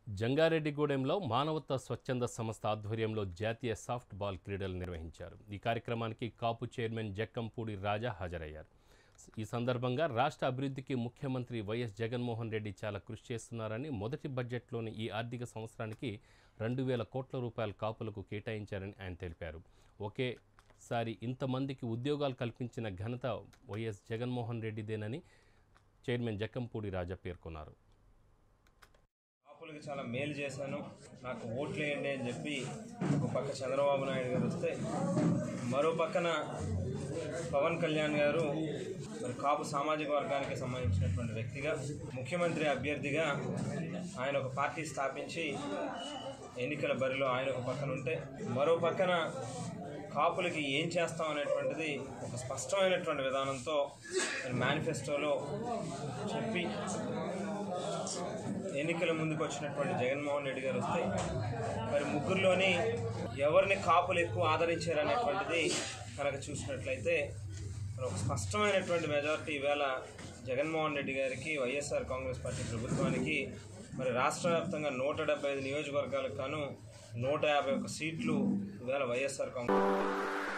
జంగారెడ్డిగూడెంలో మానవత్వ స్వచ్ఛంద సంస్థ ఆధ్వర్యంలో జాతీయ సాఫ్ట్ బాల్ క్రీడలు నిర్వహించారు ఈ కార్యక్రమానికి కాపు చైర్మన్ జక్కంపూడి రాజా హాజరయ్యారు ఈ సందర్భంగా రాష్ట్ర అభివృద్ధికి ముఖ్యమంత్రి వైఎస్ జగన్మోహన్ రెడ్డి చాలా కృషి చేస్తున్నారని మొదటి బడ్జెట్లోని ఈ ఆర్థిక సంవత్సరానికి రెండు వేల కోట్ల రూపాయల కాపులకు కేటాయించారని ఆయన తెలిపారు ఒకేసారి ఇంతమందికి ఉద్యోగాలు కల్పించిన ఘనత వైఎస్ జగన్మోహన్ రెడ్డిదేనని చైర్మన్ జక్కంపూడి రాజా పేర్కొన్నారు కాపులకి చాలా మేలు చేశాను నాకు ఓట్లు వేయండి అని చెప్పి ఒక పక్క చంద్రబాబు నాయుడు గారు వస్తే మరో పక్కన పవన్ కళ్యాణ్ గారు మరి కాపు సామాజిక వర్గానికి సంబంధించినటువంటి వ్యక్తిగా ముఖ్యమంత్రి అభ్యర్థిగా ఆయన ఒక పార్టీ స్థాపించి ఎన్నికల బరిలో ఆయన ఒక పక్కన ఉంటే మరో పక్కన కాపులకి ఏం చేస్తాం అనేటువంటిది ఒక స్పష్టమైనటువంటి విధానంతో మేనిఫెస్టోలో చెప్పి ఎన్నికల ముందుకు వచ్చినటువంటి జగన్మోహన్ రెడ్డి గారు వస్తే మరి ముగ్గురులోని ఎవరిని కాపులు ఎక్కువ ఆదరించారు అనేటువంటిది కనుక చూసినట్లయితే మరి ఒక స్పష్టమైనటువంటి మెజారిటీ ఈవేళ జగన్మోహన్ రెడ్డి గారికి వైఎస్ఆర్ కాంగ్రెస్ పార్టీ ప్రభుత్వానికి మరి రాష్ట్ర వ్యాప్తంగా నూట డెబ్బై ఐదు నియోజకవర్గాలకు గాను నూట యాభై ఒక్క సీట్లు ఈవేళ వైఎస్ఆర్ కాంగ్రెస్